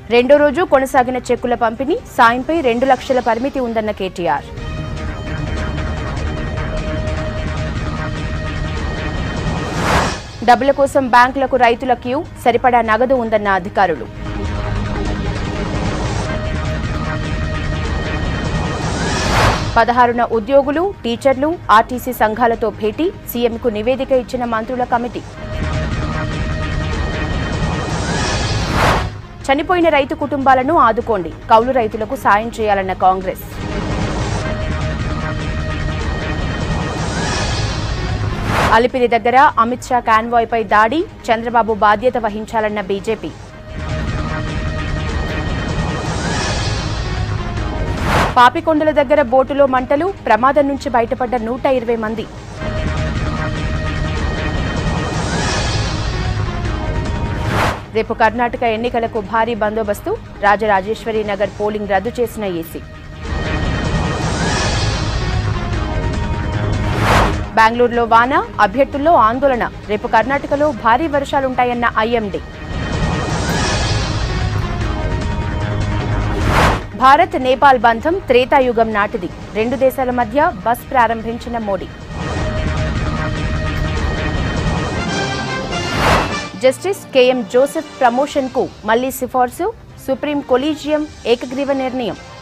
రెండో రోజు కొనసాగిన చెక్కుల పంపిణీ సాయంపై రెండు లక్షల పరిమితి ఉందన్న కేటీఆర్ డబ్బుల కోసం బ్యాంకులకు రైతుల క్యూ సరిపడా నగదు ఉందన్న అధికారులు పదహారున ఉద్యోగులు టీచర్లు ఆర్టీసీ సంఘాలతో భేటీ సీఎంకు నివేదిక ఇచ్చిన మంత్రుల కమిటీ చనిపోయిన రైతు కుటుంబాలను ఆదుకోండి కౌలు రైతులకు సాయం చేయాలన్న కాంగ్రెస్ అలిపిరి దగ్గర అమిత్ షా కాన్వాయ్పై దాడి చంద్రబాబు బాధ్యత వహించాలన్న బీజేపీ పాపికొండల దగ్గర బోటులో మంటలు ప్రమాదం నుంచి బయటపడ్డ నూట ఇరవై మంది రేపు కర్ణాటక ఎన్నికలకు భారీ బందోబస్తు రాజరాజేశ్వరి నగర్ పోలింగ్ రద్దు చేసిన ఏసీ బెంగళూరులో వాన అభ్యర్థుల్లో ఆందోళన రేపు కర్ణాటకలో భారీ వర్షాలుంటాయన్న ఐఎండీ భారత్ నేపాల్ బంధం త్రేతాయుగం నాటిది రెండు దేశాల మధ్య బస్ ప్రారంభించిన మోడీ జస్టిస్ కెఎం జోసెఫ్ ప్రమోషన్కు మళ్లీ సిఫార్సు సుప్రీం కొలీజియం ఏకగ్రీవ నిర్ణయం